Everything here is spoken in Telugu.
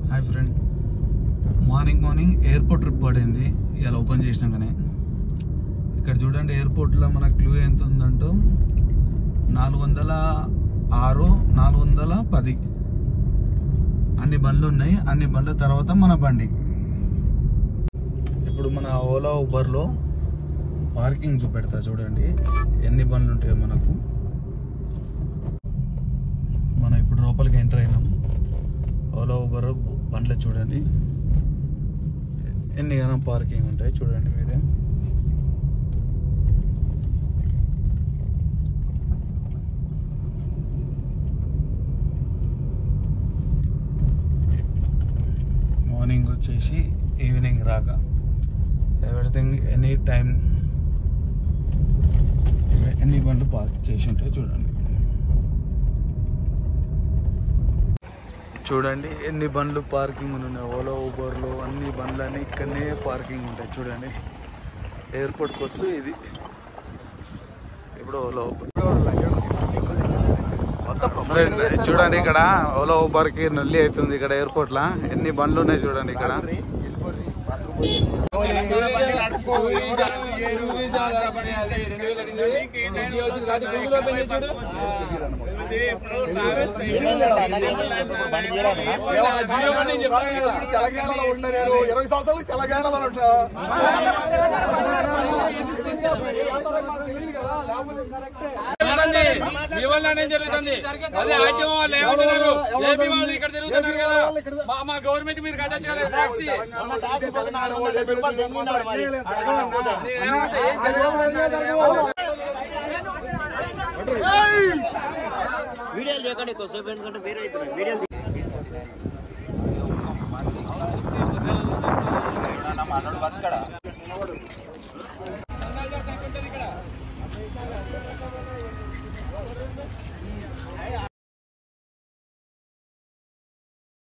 Hi friend morning morning airport trip పడింది ఇలా ఓపెన్ చేసినాకనే ఇక్కడ చూడండి ఎయిర్పోర్ట్లో మన క్లూ ఎంత ఉందంటూ నాలుగు వందల ఆరు నాలుగు వందల పది అన్ని బండ్లు ఉన్నాయి అన్ని బండ్ల తర్వాత మన బండి ఇప్పుడు మన ఓలా ఊబర్లో పార్కింగ్ చూపెడతా చూడండి ఎన్ని బండ్లు ఉంటాయో మనకు మనం ఇప్పుడు లోపలికి ఎంటర్ అయినాం ఓలా ఊబర్ బండ్లు చూడండి ఎన్ని గనం పార్కింగ్ ఉంటాయి చూడండి మీరే మార్నింగ్ వచ్చేసి ఈవినింగ్ రాక ఎవ్రీథింగ్ ఎనీ టైం ఎన్ని బండ్లు పార్క్ చేసి ఉంటాయి చూడండి చూడండి ఎన్ని బండ్లు పార్కింగ్ ఉన్నాయి ఓలా ఊబర్లో అన్ని బండ్లు అన్ని ఇక్కడనే పార్కింగ్ ఉంటాయి చూడండి ఎయిర్పోర్ట్కి వస్తూ ఇది ఇప్పుడు ఓలా ఊబర్ ఫ్రెండ్, చూడండి ఇక్కడ ఓలా ఊబర్కి నల్లి అవుతుంది ఇక్కడ ఎయిర్పోర్ట్ లా ఎన్ని బండ్లు ఉన్నాయి చూడండి ఇక్కడ తెలంగాణలో ఉండే నేను ఇరవై సంవత్సరాలు తెలంగాణలో ఉంటా మీ వల్లనే జరుగుతుంది అదే ఆర్టీఓ వాళ్ళు ఏమంటున్నారు ఏపీ వాళ్ళు ఇక్కడ తిరుగుతున్నారు కదా మా- మా గవర్నమెంట్ మీరు కట్టచ్చు కదా ట్యాక్సీ ఏమంటే ఏం జరగదు. వీడియోలు చేయకండి కొద్దిసేపు ఎందుకంటే వేరే అవుతున్నాయి వీడియోలు